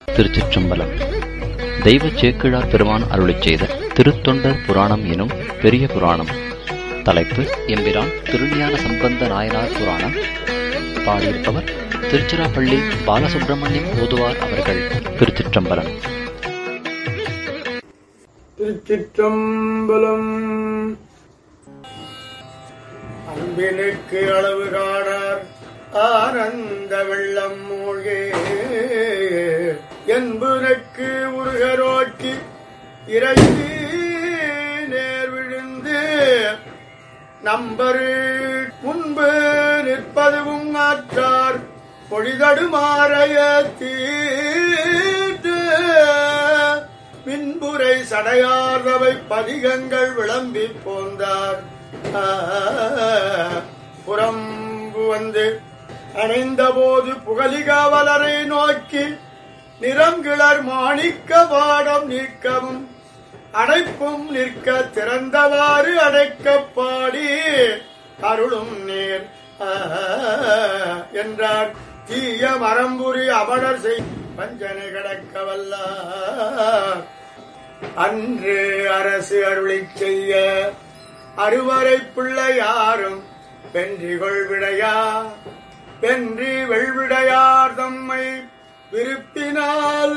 திருச்சிற்றம்பலம் தெய்வ சேக்கிழார் பெருமான் அருளிச் செய்த திருத்தொண்டர் புராணம் எனும் பெரிய புராணம் தலைப்பு எம்பிரான் திருஞான சம்பந்த நாயனார் புராணம் பாடியிருப்பவர் திருச்சிராப்பள்ளி பாலசுப்பிரமணியம் ஓதுவார் அவர்கள் திருச்சிற்றம்பலம் திருச்சிற்றம்பலம் அன்பினுக்கு அளவு காணார் ஆனந்த வெள்ளம் மூழ்கே என்புனக்கு உருகரோக்கி இறங்கி நேர் விழுந்து நம்பரு முன்பு நிற்பதுவும் ஆற்றார் பொழிதடுமாறைய தீர்த்து பின்புரை சடையார்தவை பதிகங்கள் விளம்பி போந்தார் ஆ, புறம்பு வந்து அணைந்தபோது புகலிகாவலரை நோக்கி நிறங்கிளர் மாணிக்க பாடம் நீக்கவும் அடைப்பும் நிற்க திறந்தவாறு அடைக்கப் பாடி அருளும் நேர் ஆ, என்றார் தீய மரம்புரி அமரர் செய் பஞ்சனை கடக்க வல்லார் அன்று அரசு அருளிச் செய்ய அறுவரை பிள்ளை யாரும் வென்றிகொள் விடையா வென்றி வெள்விடையார் தம்மை விருப்பினால்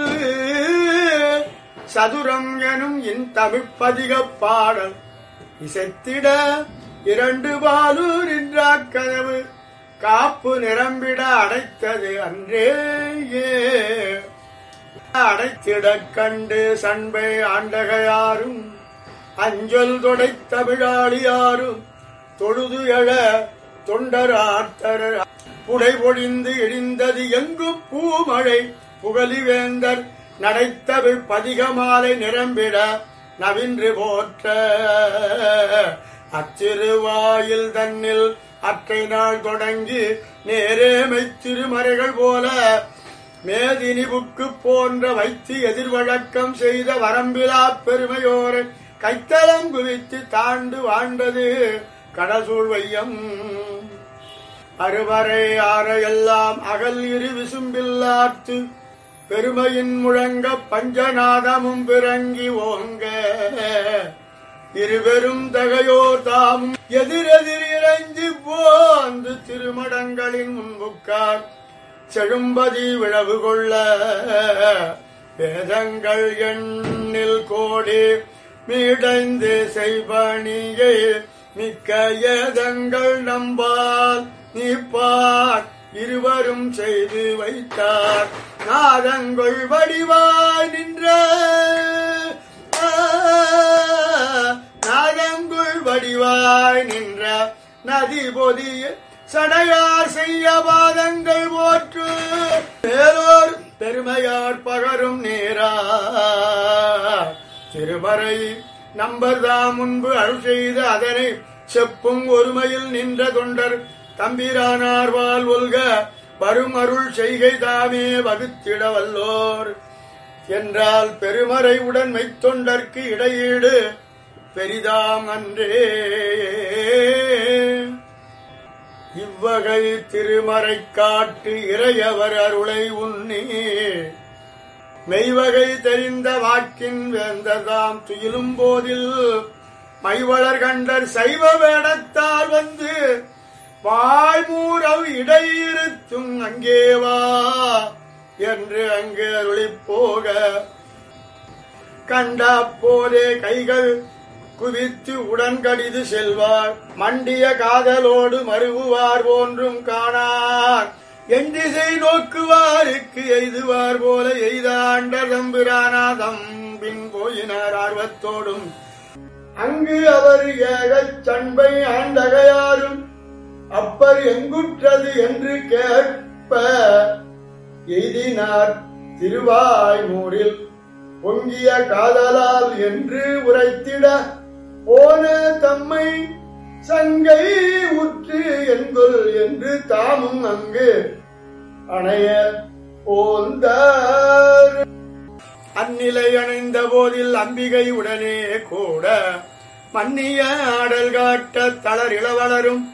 சதுரம் எனும் இன் தமிழ்ப்பதிகப் பாடல் இசைத்திட இரண்டு பாலூர் நின்றாக் கதவு காப்பு நிரம்பிட அடைத்தது அன்றேயே அடைத்திடக் கண்டு சண்பை ஆண்டகையாரும் அஞ்சல் தொடை தமிழாளியாரும் தொழுது எழ தொண்டரார்த்தர் புடை பொழிந்து இழிந்தது எங்கும் பூமழை புகழிவேந்தர் நடைத்தவிழ் பதிகமாலை நிரம்பிட நவின்று போற்ற அச்சிறுவாயில் தன்னில் அற்றை நாள் தொடங்கி நேரேமை திருமறைகள் போல மேதினிபுக்கு போன்ற வைத்து எதிர்வழக்கம் செய்த வரம்பிலா பெருமையோரை கைத்தளம் குவித்து தாண்டு வாழ்ந்தது கடசூழ் வையம் அறுவரை ஆறையெல்லாம் அகல் இரு விசும்பில்லாத்து பெருமையின் முழங்க பஞ்சநாதமும் பிறங்கி ஓங்க இருவரும் தகையோர் தாமும் எதிரெதிர் இறைஞ்சி போந்து திருமடங்களின் முன்புக்கார் செழும்பதி விழவு கொள்ள வேதங்கள் எண்ணில் கோடி மீடைந்து செய்பணியை மிக்க ஏதங்கள் நம்பால் நீப்பார் இருவரும் செய்து வைத்தார் நாதங்கள் வடிவாய் நின்ற நாதங்குள் வடிவாய் நின்ற நதி பொதிய சடையார் செய்ய பாதங்கள் போற்று மேலோர் பெருமையார் பகரும் நேரா திருமறை நம்பர்தாம் முன்பு அருள் செய்த அதனை செப்பும் ஒருமையில் நின்ற தொண்டர் தம்பிரானார் வாழ் ஒல்க வரும் அருள் செய்கை தாமே வகுத்திட வல்லோர் என்றால் பெருமறை உடன் மெய்த்தொண்டர்க்கு இடையீடு பெரிதாம் அன்றே இவ்வகை திருமறை காட்டு இறையவர் அருளை உண்ணி மெய்வகை தெரிந்த வாக்கின் வேந்ததாம் துயிலும் போதில் மைவளர் கண்டர் சைவ வேடத்தால் வந்து வாழ்மூரவ் இடையிருத்தும் அங்கே வா என்று அங்கு அருளிப் போக கண்ட போதே கைகள் குவித்து உடன்கடிது செல்வார் மண்டிய காதலோடு மருகுவார் போன்றும் காணார் எண்டிசை நோக்குவாருக்கு எய்துவார் போல எய்தாண்ட தம்பிரானாதம் பின் போயினார் ஆர்வத்தோடும் அங்கு அவர் ஏகச் சண்பை ஆண்டகையாரும் அப்பர் எங்குற்றது என்று கேட்ப எய்தினார் திருவாய்மூரில் பொங்கிய காதலால் என்று உரைத்திட போன தம்மை சங்கை உற்று என்கொள் என்று தாமும் அங்கு அணைய போந்தார் அந்நிலை அணைந்த போதில் அம்பிகை உடனே கூட மன்னிய ஆடல் காட்ட தளர் இளவலரும்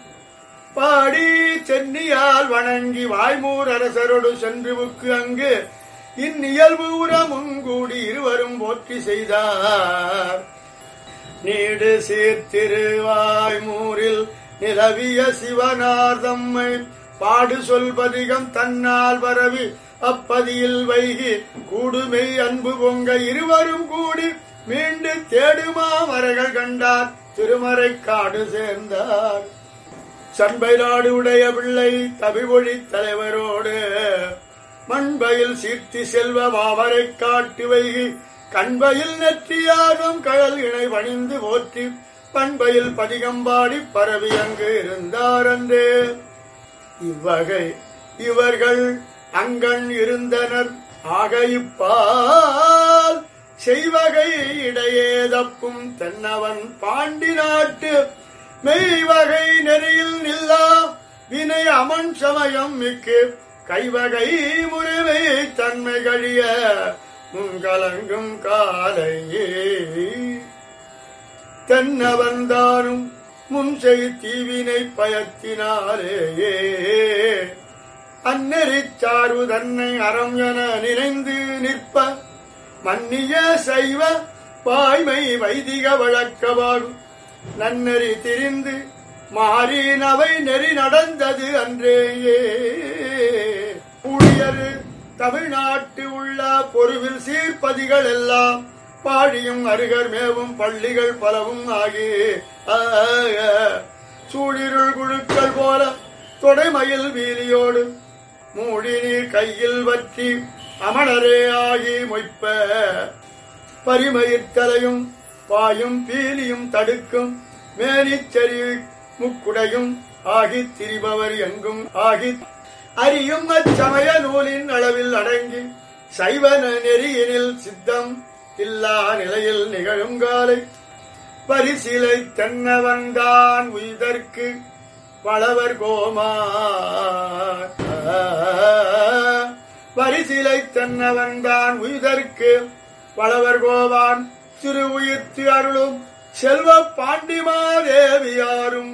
பாடி சென்னியால் வணங்கி வாய்மூர் அரசரோடு சென்றுவுக்கு அங்கு இந்நியல்பு உரமுங்கூடி இருவரும் போற்றி செய்தார் நீடு சீர்திருவாய்மூரில் நிலவிய சிவனார் தம்மை பாடு சொல்பதிகம் தன்னால் பரவி அப்பதியில் வைகி கூடுமை அன்பு பொங்க இருவரும் கூடி மீண்டு தேடுமாமரைகள் கண்டார் திருமறை காடு சேர்ந்தார் சண்பைநாடு உடைய பிள்ளை தமிழ்மொழி தலைவரோடு மண்பயில் சீர்த்தி செல்வ மாமரை காட்டு வைகி கண்பையில் நெற்றியாரும் கழல் இணை பணிந்து போற்றி பண்பையில் பதிகம்பாடி பரவி அங்கு இருந்தார் அன்றே இவ்வகை இவர்கள் அங்கண் இருந்தனர் ஆக இப்பால் செய்வகை இடையே தப்பும் தென்னவன் பாண்டி நாட்டு மெய்வகை நெறியில் நில்லா வினை அமன் சமயம் மிக்கு கைவகை முறைமை தன்மை கழிய முன்கலங்கும் காலையே தென்னவன்தானும் முன் செய் தீவினை பயத்தினாலேயே அந்நெறிச்சார்பு தன்னை அறம் என நினைந்து நிற்ப மன்னிய சைவ பாய்மை வைதிக வழக்கமாகும் நன்னெறி திரிந்து மாறினவை நெறி நடந்தது அன்றேயே ஊழியர் தமிழ்நாட்டு உள்ள பொருவில் சீர்ப்பதிகள் எல்லாம் பாழியும் அருகர் மேவும் பள்ளிகள் பலவும் ஆகி சூழிருள் குழுக்கள் போல தொடைமயில் வீலியோடு மூடி நீர் கையில் வற்றி அமணரே ஆகி மொய்ப்ப பரிமயிர்த்தலையும் பாயும் பீலியும் தடுக்கும் மேனிச்சரி முக்குடையும் ஆகித் திரிபவர் எங்கும் ஆகி அறியும் அச்சமய நூலின் அளவில் அடங்கி சைவன நெறியினில் சித்தம் இல்லா நிலையில் நிகழும் காலை பரிசிலை தென்னவன்தான் உய்தற்கு பலவர் கோமார் பரிசிலை தென்னவன்தான் உய்தற்கு பலவர் கோவான் திரு உயிர்த்து அருளும் செல்வ பாண்டிமாதேவியாரும்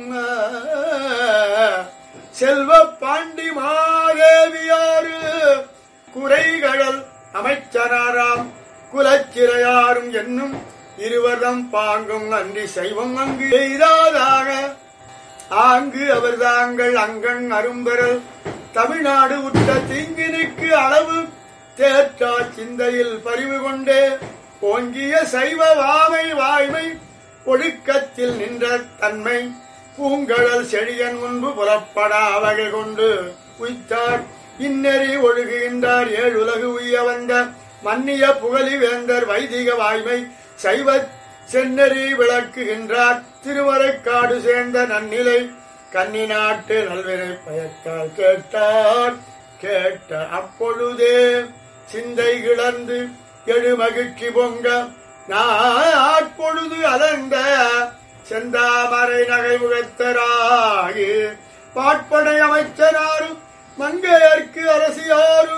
செல்வ பாண்டிமாதேவியாரு குறைகடல் அமைச்சராராம் குலச்சிறையாரும் என்னும் இருவர்தம் பாங்கும் அன்றி செய்வம் அங்கு எய்தாதாக ஆங்கு அவர் தாங்கள் அங்கண் அரும்பெறல் தமிழ்நாடு உற்ற தீங்கினுக்கு அளவு தேற்றா சிந்தையில் பரிவு கொண்டே ஓங்கிய சைவ வாமை வாய்மை ஒழுக்கத்தில் நின்ற தன்மை பூங்கடல் செழியன் முன்பு புறப்படா வகை கொண்டு உய்த்தார் இன்னெறி ஒழுகுகின்றார் ஏழுலகு உய்ய வந்த மன்னிய புகழி வேந்தர் வைதிக வாய்மை சைவ சென்னறி விளக்குகின்றார் திருவரைக்காடு சேர்ந்த நன்னிலை கன்னி நாட்டு நல்வினை பயத்தால் கேட்டார் கேட்ட அப்பொழுதே சிந்தை கிளர்ந்து எழு மகிழ்ச்சி பொங்க நாட்பொழுது அலர்ந்த செந்தாமரை நகை முகத்தராகி பாட்படை அமைச்சராரும் மங்கையர்க்கு அரசியாரு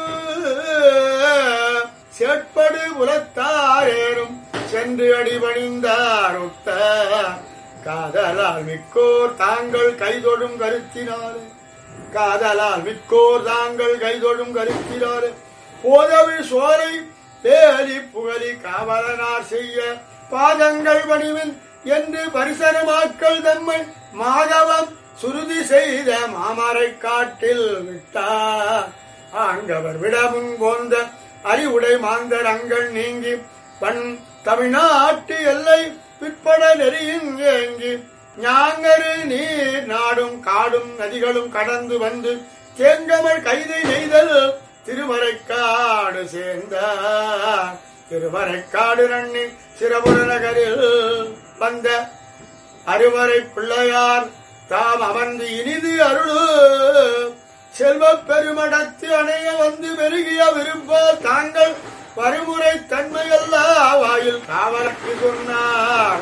சேட்படு புலத்தாரேனும் சென்று அடிபணிந்தார் ஒத்த காதலால் மிக்கோர் தாங்கள் கைதொடும் கருத்தினாலே காதலால் மிக்கோர் தாங்கள் கைதொடும் கருத்தினாலே போதவிழ் சோலை பேலி புகழி காவலனார் செய்ய பாதங்கள் பணிவின் என்று பரிசனமாக்கள் தம்மை மாதவம் சுருதி செய்த மாமரை காட்டில் விட்டார் ஆங்கவர் விடமுன் போந்த அறிவுடை மாந்தர் அங்கள் நீங்கி பண் தமிழ்நாட்டு எல்லை பிற்பட நெறியின் ஏங்கி ஞாங்கரு நீர் நாடும் காடும் நதிகளும் கடந்து வந்து தேங்கமல் கைதை நெய்தல் திருமறைக்காடு சேர்ந்தார் திருமறைக்காடு நன்னி சிறபுர நகரில் வந்த அருவரை பிள்ளையார் தாம் அமர்ந்து இனிது அருளு செல்வப் பெருமடத்து அணைய வந்து பெருகிய விருப்ப தாங்கள் பருமுறை தன்மையல்ல வாயில் காவலுக்கு சொன்னார்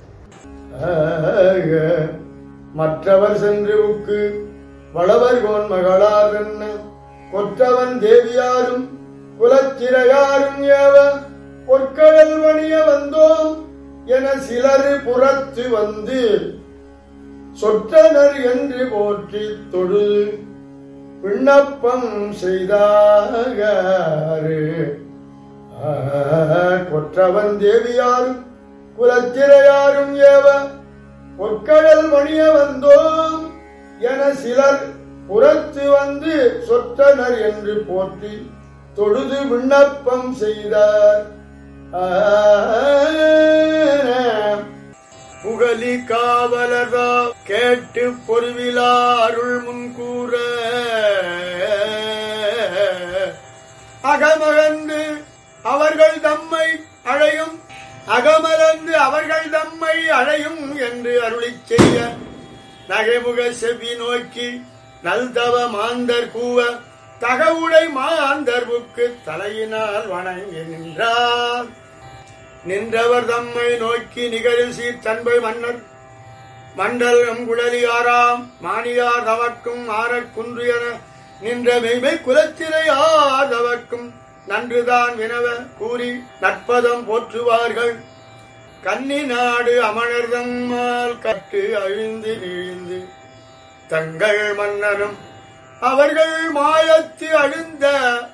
ஆக, மற்றவர் சென்று உக்கு வளவர் கோன் மகளார் என்ன கொற்றவன் தேவியாரும் குலச்சிறையாரும் ஏவ பொற்கடல் வணிய வந்தோம் என சிலர் புறத்து வந்து சொற்றனர் என்று போற்றி தொழு விண்ணப்பம் செய்தாரு கொற்றவன் தேவியாரும் குலத்திரையாரும் ஏவ பொற்கடல் மணிய வந்தோம் என சிலர் புறத்து வந்து சொற்றனர் என்று போற்றி தொழுது விண்ணப்பம் செய்தார் புகலி காவலர்தா கேட்டு பொருவிலா அருள் முன்கூற அகமகந்து அவர்கள் தம்மை அழையும் அகமலர்ந்து அவர்கள் தம்மை அழையும் என்று அருளிச் செய்ய நகைமுக செவி நோக்கி நல்தவ மாந்தர் கூவ தகவுடை மாந்தர்வுக்கு தலையினால் வணங்கி நின்றார் நின்றவர் தம்மை நோக்கி நிகரில் சீர் தன்பை மன்னர் மண்டலம் குழலியாராம் மானியார் தவக்கும் ஆரக் குன்று என நின்ற மெய்மை குலத்திரையார் தவக்கும் நன்றுதான் வினவ கூறி நற்பதம் போற்றுவார்கள் கன்னி நாடு அமணர்தம்மால் கட்டு அழிந்து வீழ்ந்து தங்கள் மன்னரும் அவர்கள் மாயத்து அழுந்த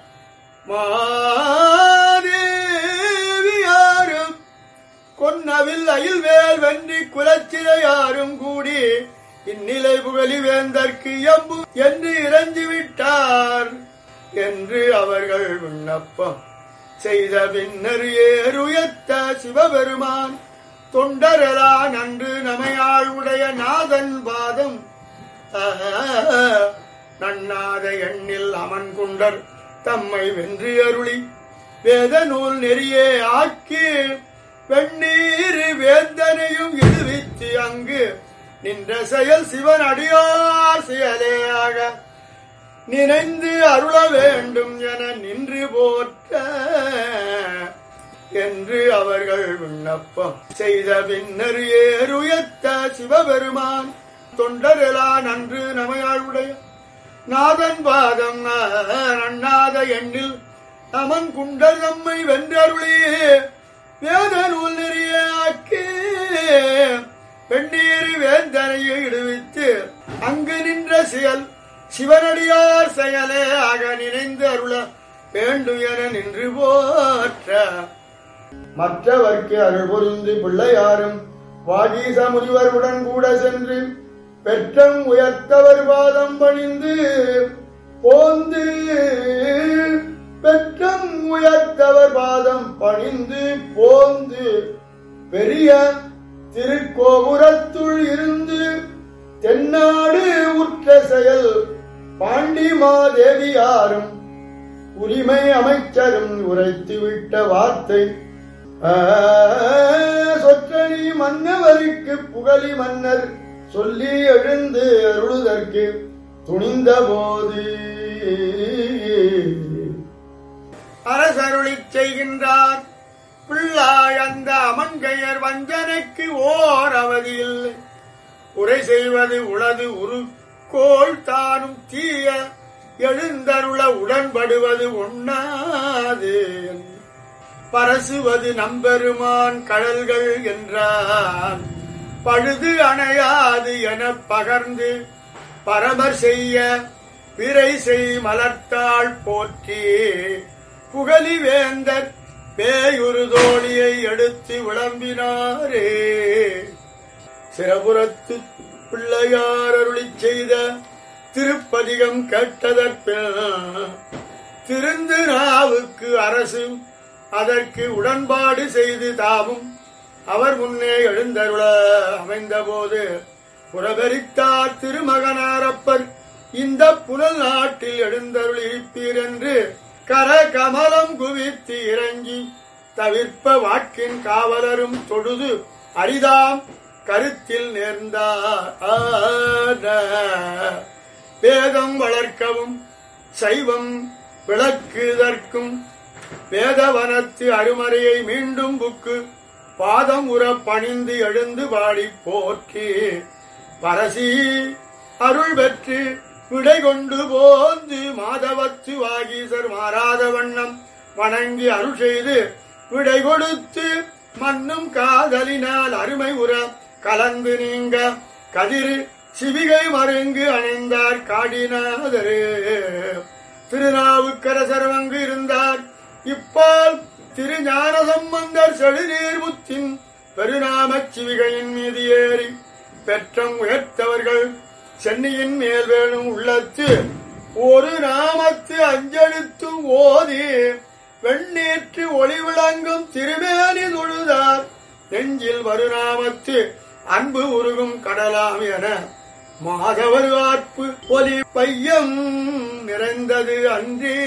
மாதேவியாரும் கொன்னவில் அயில்வேல் வென்றி குலச்சிறையாரும் கூடி இந்நிலை புகழி வேந்தற்கு எம்பு என்று இறந்து விட்டார் என்று அவர்கள் விண்ணப்பம் செய்த பின்னர் ஏறுயர்த்த சிவபெருமான் தொண்டரலா நன்று நமையாள் உடைய நாதன் பாதம் நன்னாத எண்ணில் அமன் குண்டர் தம்மை வென்று அருளி வேத நூல் நெறியே ஆக்கி வெண்ணீர் வேந்தனையும் இழுவித்து அங்கு நின்ற செயல் சிவன் அடியார் செயலேயாக நினைந்து அருள வேண்டும் என நின்று போற்ற என்று அவர்கள் விண்ணப்பம் செய்த பின்னர் ஏறுயர்த்த சிவபெருமான் தொண்டரெலா நன்று நமையாளுடைய நாதன் பாதம் நன்னாத எண்ணில் நமன் குண்டர் நம்மை வென்றருளே வேத நூல் நெறிய ஆக்கி வெண்ணீர் வேந்தனையை இடுவித்து அங்கு நின்ற செயல் சிவனடியார் செயலே ஆக நினைந்து அருள வேண்டும் என நின்று போற்ற மற்றவர்க்கு அருள் புரிந்து பிள்ளையாரும் வாகீச முனிவருடன் கூட சென்று பெற்றம் உயர்த்தவர் பாதம் பணிந்து போந்து பெற்றம் உயர்த்தவர் பாதம் பணிந்து போந்து பெரிய திருக்கோபுரத்துள் இருந்து தென்னாடு உற்ற செயல் பாண்டிமாதேவியாரும் உரிமை அமைச்சரும் உரைத்துவிட்ட வார்த்தை சொற்றணி மன்னவருக்கு புகழி மன்னர் சொல்லி எழுந்து அருளுதற்கு துணிந்த போது அரசருளிச் செய்கின்றார் பிள்ளாய் அந்த அமன்கையர் வஞ்சனைக்கு ஓர் அவதியில் உரை செய்வது உளது உரு கோள் தானும் தீய எழுந்தருள உடன்படுவது ஒண்ணாது பரசுவது நம்பெருமான் கடல்கள் என்றான் பழுது அணையாது என பகர்ந்து பரமர் செய்ய பிறை செய் மலர்த்தாள் போற்றி புகழி வேந்தர் பேயுரு தோழியை எடுத்து விளம்பினாரே சிறபுரத்து பிள்ளையார் அருளிச் செய்த திருப்பதிகம் கேட்டதற்பில் திருந்து நாவுக்கு அரசு அதற்கு உடன்பாடு செய்து தாமும் அவர் முன்னே எழுந்தருள அமைந்தபோது புறகரித்தார் திருமகனாரப்பர் இந்த புனல் நாட்டில் எழுந்தருளிப்பீர் என்று கர கமலம் குவித்து இறங்கி தவிர்ப்ப வாக்கின் காவலரும் தொழுது அரிதாம் கருத்தில் நேர்ந்தார் வேதம் வளர்க்கவும் சைவம் விளக்குதற்கும் வேதவனத்து அருமறையை மீண்டும் புக்கு பாதம் உற பணிந்து எழுந்து பாடி போற்றி பரசி அருள் பெற்று விடை கொண்டு போந்து மாதவத்து வாகீசர் மாறாத வண்ணம் வணங்கி அருள் செய்து விடை கொடுத்து மண்ணும் காதலினால் அருமை உற கலந்து நீங்க கதிர் சிவிகை மருங்கு அணிந்தார் காடினாதரு திருநாவுக்கரசர் அங்கு இருந்தார் இப்பால் திருஞான சம்பந்தர் செழுநீர் முத்தின் பெருநாமச் சிவிகையின் மீது ஏறி பெற்றம் உயர்த்தவர்கள் சென்னியின் மேல் வேணும் உள்ளத்து ஒரு நாமத்து அஞ்செழுத்து ஓதி வெண்ணீற்று ஒளி விளங்கும் திருமேனி தொழுதார் நெஞ்சில் வருநாமத்து அன்பு உருகும் கடலாம் என மாதவர் ஆற்பு ஒலி பையம் நிறைந்தது அன்றி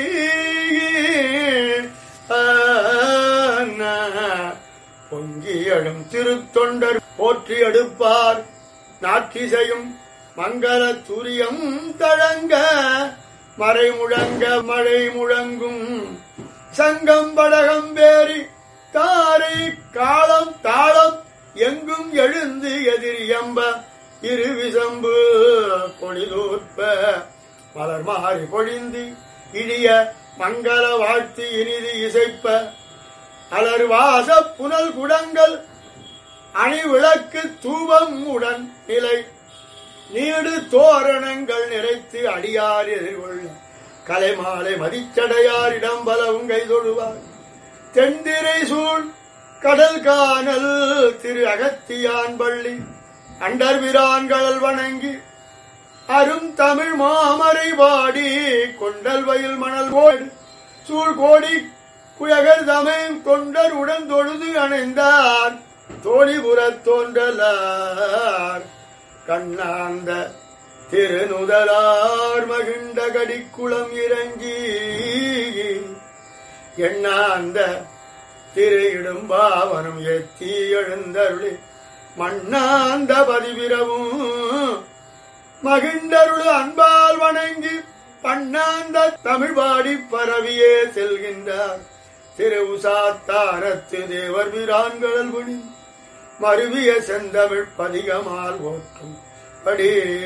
பொங்கி எழும் திருத்தொண்டர் போற்றி எடுப்பார் நாற்றிசையும் மங்கள துரியம் தழங்க மறை முழங்க மழை முழங்கும் சங்கம் படகம் வேறி தாரை காலம் தாளம் எங்கும் எழுந்து எதிரியம்ப இருவிசம்பு பொழிலூர்ப்ப மலர் மாறி பொழிந்து இழிய மங்கள வாழ்த்து இனிது இசைப்ப அலர் வாச புனல் குடங்கள் அணி விளக்கு தூபம் உடன் நிலை நீடு தோரணங்கள் நிறைத்து அடியார் எதிர்கொள்ள கலைமாலை மதிச்சடையாரிடம் பலவும் கைதொழுவார் தென்திரை சூழ் கடல் காணல் திரு அகத்தியான் பள்ளி அண்டர்பிரான்கள் வணங்கி அரும் தமிழ் மாமரை பாடி கொண்டல் வயல் மணல் கோடு சூழ் கோடி குயகர் தமை கொண்டர் உடன் தொழுது அணைந்தார் தோழிபுறத் தோன்றலார் கண்ணாந்த திருநுதலார் மகிண்ட கடிக்குளம் இறங்கி எண்ணாந்த திரு இடும்பாவனம் எத்தி எழுந்தருளி மண்ணாந்த பதிவிரவும் மகிண்டருள் அன்பால் வணங்கி பண்ணாந்த தமிழ் பாடி பரவியே செல்கின்றார் திரு உசாத்தாரத்து தேவர் பிரான்களல் குடி மருவிய செந்தமிழ் பதிகமால் ஓற்றும் படி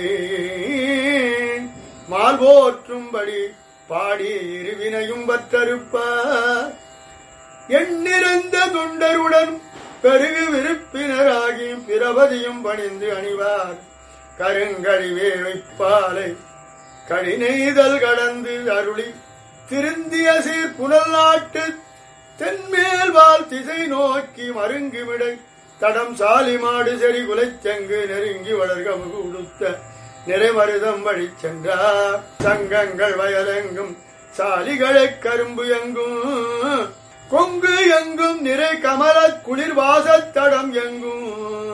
மால் போற்றும்படி பாடி இருவினையும் பற்றறுப்பார் எண்ணிறந்த தொண்டருடன் பெருகு விருப்பினராகி பிரபதியும் பணிந்து அணிவார் கருங்கழிவே வைப்பாலை கடிநெய்தல் கடந்து அருளி திருந்திய சீர் புனல் நாட்டு தென்மேல் வாழ் திசை நோக்கி மருங்குமிடை தடம் சாலி மாடு செறி குலைச்செங்கு நெருங்கி வளர்கமுகு உடுத்த நிறைமருதம் வழி சென்றார் சங்கங்கள் வயலெங்கும் சாலிகளை கரும்பு எங்கும் கொங்கு எங்கும் நிறை கமல குளிர் வாசத்தடம் எங்கும்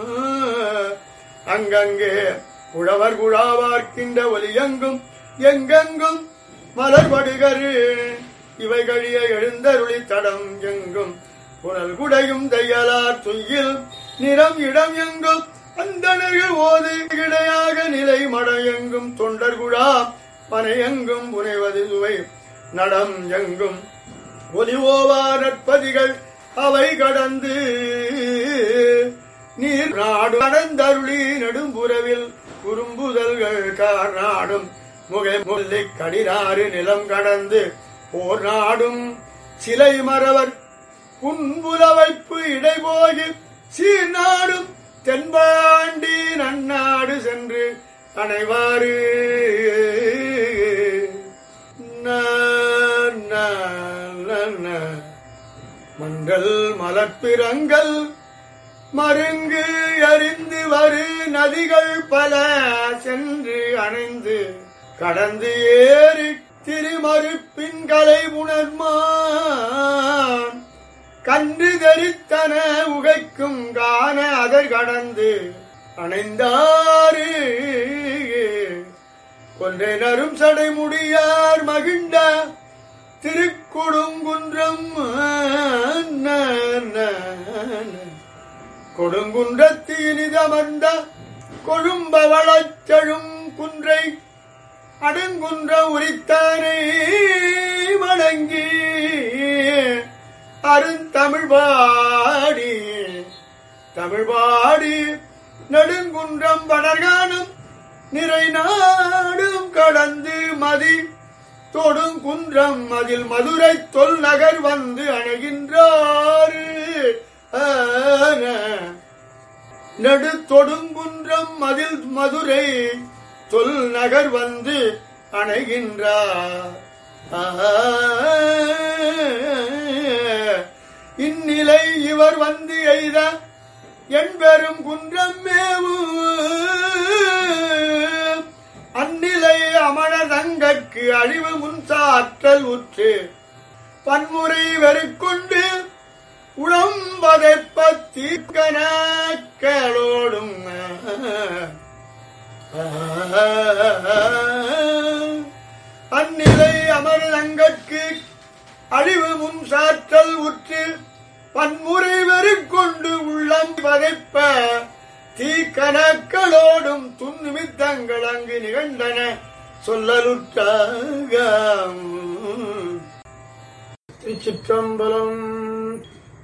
அங்கங்கே உழவர் குழாவார்க்கின்ற ஒலி எங்கும் எங்கெங்கும் மலர்படுகரு இவை கழிய எழுந்தருளி தடம் எங்கும் புனல் குடையும் தையலார் துயில் நிறம் இடம் எங்கும் அந்தணர்கள் ஓது கிடையாக நிலை மடையெங்கும் தொண்டர் குழா பனையெங்கும் புனைவது சுவை நடம் எங்கும் ஒலிவோவா நற்பதிகள் அவை கடந்து நீர் நாடு கடந்தருளி நெடும்புறவில் குறும்புதல்கள் கார் நாடும் முகை முல்லை கடினாறு நிலம் கடந்து போர் நாடும் சிலை மறவர் புன்புல வைப்பு இடைபோகி சீர் நாடும் தென்பாண்டி நன்னாடு சென்று அனைவாறு மங்கள் மலர்பிறங்கள் மருங்கு அறிந்து வரு நதிகள் பல சென்று அணைந்து கடந்து ஏறி திருமறுப்பின் கலை உணர்மான் கன்று தரித்தன உகைக்கும் காண அதர் கடந்து அணைந்தாரு கொன்றைனரும் சடைமுடியார் மகிழ்ந்த திருக்குடுங்குன்றம் கொடுங்குன்றத்து இனிதமர்ந்த கொழும்பவளச் செழும் குன்றை அடுங்குன்ற உரித்தானே வணங்கி அருந்தமிழ் பாடி தமிழ் பாடி நெடுங்குன்றம் வடர்கானம் நிறை நாடும் கடந்து மதி தொடுங்குன்றம் அதில் மதுரை தொல் நகர் வந்து அணைகின்றார் நெடு தொடுங்குன்றம் மதில் மதுரை தொல் நகர் வந்து அணைகின்றார் ஆஹா. இந்நிலை இவர் வந்து எய்த என்பெரும் குன்றம் மேவும் அந்நிலை அமரர் தங்கற்கு அழிவு முன்சாற்றல் உற்று பன்முறை வெறுக்கொண்டு உழம்பதைப் பத்தீர்க்கணக்களோடும் அந்நிலை அமரங்கட்கு அழிவு முன் சாற்றல் உற்று பன்முறை வெறுக்கொண்டு உள்ளம் வதைப்ப தீக்கணக்களோடும் துன்னிமித்தங்கள் அங்கு நிகழ்ந்தன சொல்லலுற்றாக திருச்சிற்றம்பலம்